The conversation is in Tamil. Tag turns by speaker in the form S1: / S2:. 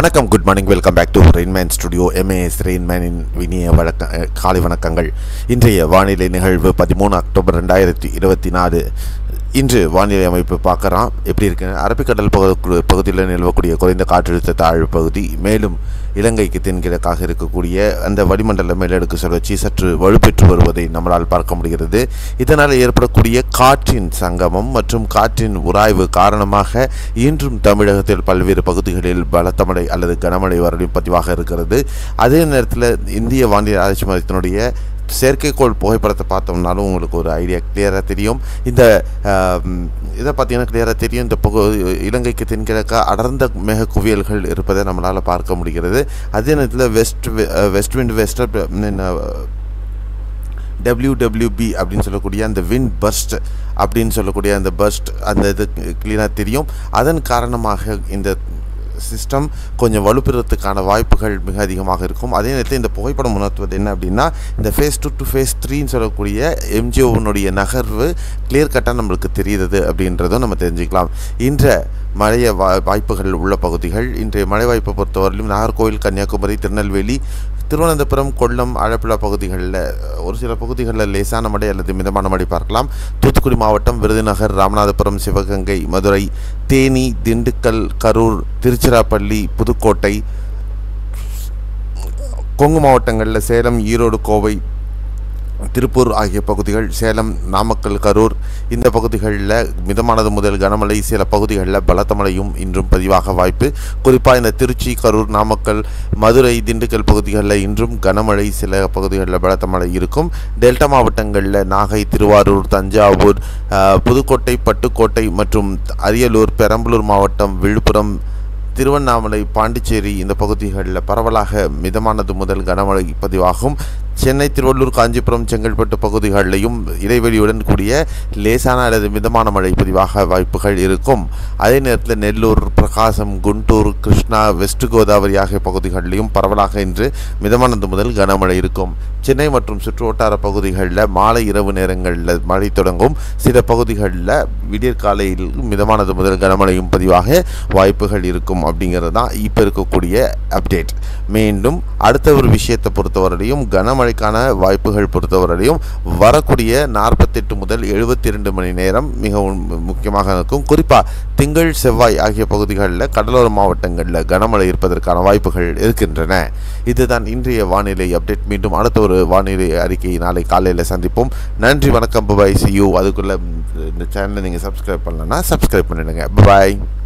S1: வணக்கம் good morning welcome back to Rainman studio MAS ரெயின்மேனின் இனிய வழக்க அஹ், காலை வணக்கங்கள் இன்றைய வானிலை நிகழ்வு பதிமூணு அக்டோபர் ரெண்டாயிரத்தி இருபத்தி நாலு இன்று வானிலை அமைப்பு பார்க்குறோம் எப்படி இருக்கு அரபிக்கடல் பகுதி பகுதியில் நிலவக்கூடிய குறைந்த காற்றழுத்த தாழ்வு பகுதி மேலும் இலங்கைக்கு தென்கிழக்காக இருக்கக்கூடிய அந்த வளிமண்டல மேலடுக்கு சுழற்சி சற்று வலுப்பெற்று வருவதை நம்மளால் பார்க்க முடிகிறது இதனால் ஏற்படக்கூடிய காற்றின் சங்கமம் மற்றும் காற்றின் உராய்வு காரணமாக இன்றும் தமிழகத்தில் பல்வேறு பகுதிகளில் பலத்த மழை அல்லது கனமழை வரலும் பதிவாக இருக்கிறது அதே நேரத்தில் இந்திய வானிலை ஆராய்ச்சி மையத்தினுடைய செயற்கைக்கோள் புகைப்படத்தை பார்த்தோம்னாலும் உங்களுக்கு ஒரு ஐடியா கிளியராக தெரியும் இந்த ஆம், இதை பார்த்தீங்கன்னா கிளியராக தெரியும் இந்த பகு இலங்கைக்கு தென்கிழக்க அடர்ந்த மேக குவியல்கள் இருப்பதை நம்மளால் பார்க்க முடிகிறது அதே நேரத்தில் west west wind west WWB அப்படின்னு சொல்லக்கூடிய அந்த வின் பர்ஸ்ட் அப்படின்னு சொல்லக்கூடிய அந்த பர்ஸ்ட் அந்த இது கிளீனாக தெரியும் அதன் காரணமாக இந்த சிஸ்டம் கொஞ்சம் வலுப்பெறத்துக்கான வாய்ப்புகள் மிக அதிகமாக இருக்கும் அதே நேரத்தில் இந்த புகைப்படம் உணர்த்துவது என்ன அப்படின்னா இந்த ஃபேஸ் டூ டு ஃபேஸ் த்ரீன்னு சொல்லக்கூடிய எம்ஜிஓனுடைய நகர்வு கிளியர் கட்டாக நம்மளுக்கு தெரியுது அப்படின்றதும் நம்ம தெரிஞ்சுக்கலாம் இன்ற மழைய வா வாய்ப்புகள் உள்ள பகுதிகள் இன்றைய மழை வாய்ப்பை பொறுத்தவரையிலும் நாகர்கோவில் கன்னியாகுமரி திருநெல்வேலி திருவனந்தபுரம் கொல்லம் ஆலப்புழா பகுதிகளில் ஒரு சில பகுதிகளில் லேசான மழை அல்லது மிதமான மழை பார்க்கலாம் தூத்துக்குடி மாவட்டம் விருதுநகர் ராமநாதபுரம் சிவகங்கை மதுரை தேனி திண்டுக்கல் கரூர் திருச்சிராப்பள்ளி புதுக்கோட்டை கொங்கு மாவட்டங்களில் சேலம் ஈரோடு கோவை திருப்பூர் ஆகிய பகுதிகள் சேலம் நாமக்கல் கரூர் இந்த பகுதிகளில் மிதமானது முதல் கனமழை சில பகுதிகளில் பலத்த மழையும் இன்றும் பதிவாக வாய்ப்பு குறிப்பாக இந்த திருச்சி கரூர் நாமக்கல் மதுரை திண்டுக்கல் பகுதிகளில் இன்றும் கனமழை சில பகுதிகளில் பலத்த மழை இருக்கும் டெல்டா மாவட்டங்களில் நாகை திருவாரூர் தஞ்சாவூர் அஹ், புதுக்கோட்டை பட்டுக்கோட்டை மற்றும் அரியலூர் பெரம்பலூர் மாவட்டம் விழுப்புரம் திருவண்ணாமலை பாண்டிச்சேரி இந்த பகுதிகளில் பரவலாக மிதமானது முதல் கனமழை பதிவாகும் சென்னை திருவள்ளூர் காஞ்சிபுரம் செங்கல்பட்டு பகுதிகளிலையும் இடைவெளியுடன் கூடிய லேசான அல்லது மிதமான மழை பதிவாக வாய்ப்புகள் இருக்கும் அதே நேரத்தில் நெல்லூர் பிரகாசம் குண்டூர் கிருஷ்ணா வெஸ்ட் கோதாவரி ஆகிய பகுதிகளிலும் பரவலாக இன்று மிதமானது முதல் கனமழை இருக்கும் சென்னை மற்றும் சுற்றுவட்டார பகுதிகளில் மாலை இரவு நேரங்களில் மழை தொடங்கும் சில பகுதிகளில் விடியற்காலையில் மிதமானது முதல் கனமழையும் பதிவாக வாய்ப்புகள் இருக்கும் அப்படிங்கிறது தான் இப்போ இருக்கக்கூடிய அப்டேட் மீண்டும் அடுத்த ஒரு விஷயத்தை பொறுத்தவரையிலையும் கனமழைக்கான வாய்ப்புகள் பொறுத்தவரையிலையும் வரக்கூடிய நாற்பத்தெட்டு முதல் எழுபத்தி ரெண்டு மணி நேரம் மிகவும் முக்கியமாக இருக்கும் குறிப்பாக திங்கள் செவ்வாய் ஆகிய பகுதிகளில் கடலோர மாவட்டங்களில் கனமழை இருப்பதற்கான வாய்ப்புகள் இருக்கின்றன இதுதான் இன்றைய வானிலை அப்டேட் மீண்டும் அடுத்த ஒரு வானிலை அறிக்கையை நாளை காலையில் சந்திப்போம் நன்றி வணக்கம் பபாய் சி யூ அதுக்குள்ளே இந்த சேனலை நீங்கள் சப்ஸ்கிரைப் பண்ணலன்னா சப்ஸ்கிரைப் பண்ணிடுங்க பாய்